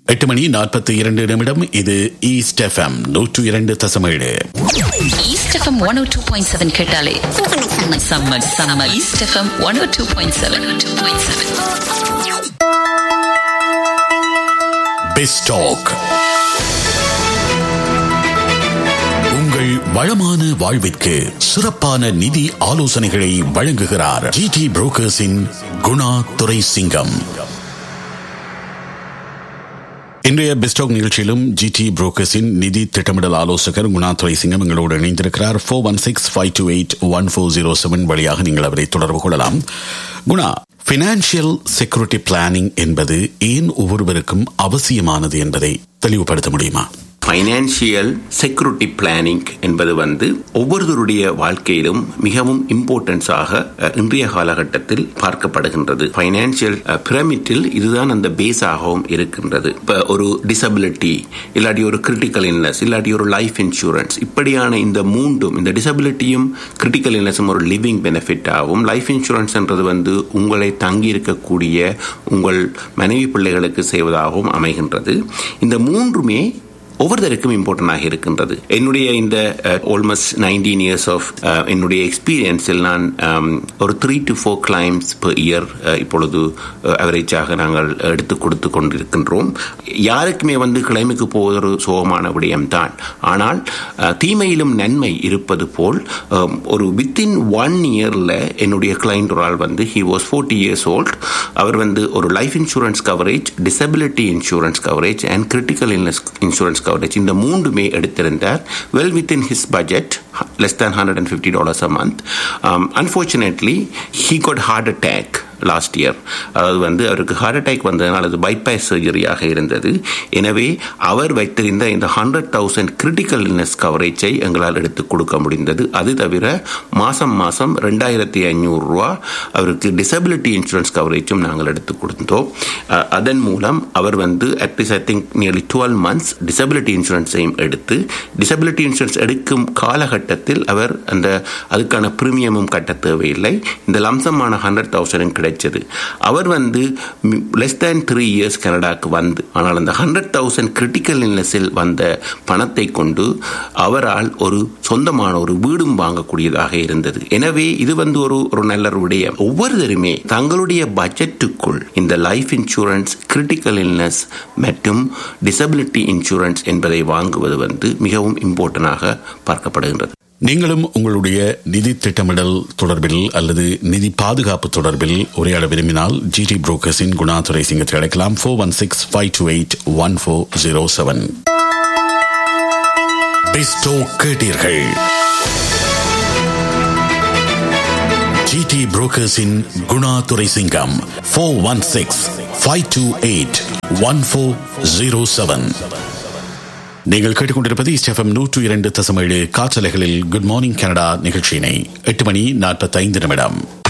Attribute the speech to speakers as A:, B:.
A: எட்டு மணி நாற்பத்தி இரண்டு நிமிடம் இது ஈஸ்ட் எஃப்எம் நூற்று இரண்டு தசமேழு
B: east FM one O two point seven கேட்டாலே summer summer east FM one O two point seven two point seven
A: பெஸ்டாக் உங்கள் வளமான வாழ்விற்கு சிறப்பான நிதி ஆலோசனைகளை வழங்குகிறார் ஜிடி புரோக்கர்ஸின் குணா துரை சிங்கம் இன்றைய பெஸ்டாக் நிகழ்ச்சியிலும் ஜிடி புரோக்கர்ஸின் நிதி திட்டமிடல் ஆலோசகர் குணா துரை சிங்கம் எங்களோடு இணைந்திருக்கிறார் four one six five two eight one four zero seven வழியாக நீங்கள் அவரை தொடர்பு கொள்ளலாம் குணா பினான்சியல் செக்யூரிட்டி பிளானிங் என்பது ஏன் ஒவ்வொருவருக்கும் அவசியமானது என்பதை தெளிவுபடுத்த முடியுமா
C: ஃபைனான்சியல் செக்யூரிட்டி பிளானிங் என்பது வந்து ஒவ்வொருவருடைய வாழ்க்கையிலும் மிகவும் இம்பார்ட்டன்ஸாக இன்றைய காலகட்டத்தில் பார்க்கப்படுகின்றது ஃபைனான்சியல் பிரமிட்டில் இதுதான் அந்த பேஸாகவும் இருக்கின்றது இப்போ ஒரு டிசபிலிட்டி இல்லாட்டி ஒரு கிரிட்டிக்கல் இல்னஸ் இல்லாட்டி ஒரு லைஃப் இன்சூரன்ஸ் இப்படியான இந்த மூன்றும் இந்த டிசபிலிட்டியும் கிரிட்டிக்கல் இல்னஸும் ஒரு லிவிங் பெனிஃபிட்டாகவும் லைஃப் இன்சூரன்ஸ்ன்றது வந்து உங்களை தங்கி இருக்கக்கூடிய உங்கள் மனைவி பிள்ளைகளுக்கு செய்வதாகவும் அமைகின்றது இந்த மூன்றுமே ஒவ்வொருத்தருக்கும் இம்பார்ட்டண்டாக இருக்கின்றது என்னுடைய இந்த ஆல்மோஸ்ட் நைன்டீன் இயர்ஸ் ஆஃப் என்னுடைய எக்ஸ்பீரியன்ஸில் நான் ஒரு three to four claims per year இப்பொழுது அவரேஜாக நாங்கள் எடுத்து கொடுத்து கொண்டிருக்கின்றோம் யாருக்குமே வந்து கிளைமுக்கு போவது ஒரு சோகமான விடயம்தான் ஆனால் தீமையிலும் நன்மை இருப்பது போல் ஒரு வித்தின் ஒன் இயரில் என்னுடைய கிளைண்ட் ஒரு ஆள் வந்து he was forty years old அவர் வந்து ஒரு life insurance coverage disability insurance coverage and critical illness insurance coverage இந்த மூன்றுமே எடுத்திருந்தார் well within his budget less than hundred and fifty dollars a month unfortunately he got heart attack last year அதாவது வந்து அவருக்கு heart attack வந்ததுனால் அது bypass சர்ஜரியாக இருந்தது எனவே அவர் வைத்திருந்த இந்த ஹண்ட்ரட் தௌசண்ட் கிரிட்டிக்கல் இல்னஸ் கவரேஜை எங்களால் எடுத்து கொடுக்க முடிந்தது அது தவிர மாதம் மாதம் ரெண்டாயிரத்தி ஐநூறுரூவா அவருக்கு டிசபிலிட்டி இன்சூரன்ஸ் கவரேஜும் நாங்கள் எடுத்து கொடுத்தோம் அதன் மூலம் அவர் வந்து at least I think nearly twelve months disability இன்சூரன்ஸையும் எடுத்து டிசபிலிட்டி இன்சூரன்ஸ் எடுக்கும் காலகட்டத்தில் அவர் அந்த அதுக்கான பிரீமியமும் கட்ட தேவையில்லை இந்த லம்சமான ஹண்ட்ரட் தௌசண்ட் கிடைச்சது அவர் வந்து லெஸ் தேன் த்ரீ இயர்ஸ் கனடாக்கு வந்து ஆனால் அந்த ஹண்ட்ரட் தௌசண்ட் கிரிட்டிக்கல் இல்னஸில் வந்த பணத்தை கொண்டு அவரால் ஒரு சொந்தமான ஒரு வீடும் வாங்கக்கூடியதாக இருந்தது எனவே இது வந்து ஒரு ஒரு நல்ல விடயம் ஒவ்வொருத்தருமே தங்களுடைய பட்ஜெட்டுக்குள் இந்த லைஃப் இன்சூரன்ஸ் கிரிட்டிக்கல் இல்னஸ் மற்றும் டிசபிலிட்டி இன்சூரன்ஸ் என்பதை வாங்குவது வந்து மிகவும் இம்பார்ட்டனாக பார்க்கப்படுகின்றது
A: நீங்களும் உங்களுடைய நிதி திட்டமிடல் தொடர்பில் அல்லது நிதி பாதுகாப்பு தொடர்பில் உரையாட விரும்பினால் ஜிடி புரோக்கர்ஸின் குணாதுரை சிங்கத்தை அழைக்கலாம் four one six five two eight one four zero seven பெஸ்டோ கேட்டீர்கள் ஜிடி புரோக்கர்ஸின் Gunadurai Singam four one six five two eight one four zero seven நீங்கள் கேட்டுக்கொண்டிருப்பது ஸ்டெஃபம் நூற்று இரண்டு தசமேழு காற்றலைகளில் குட் மார்னிங் கனடா நிகழ்ச்சியினை எட்டு மணி நாற்பத்தைந்து நிமிடம்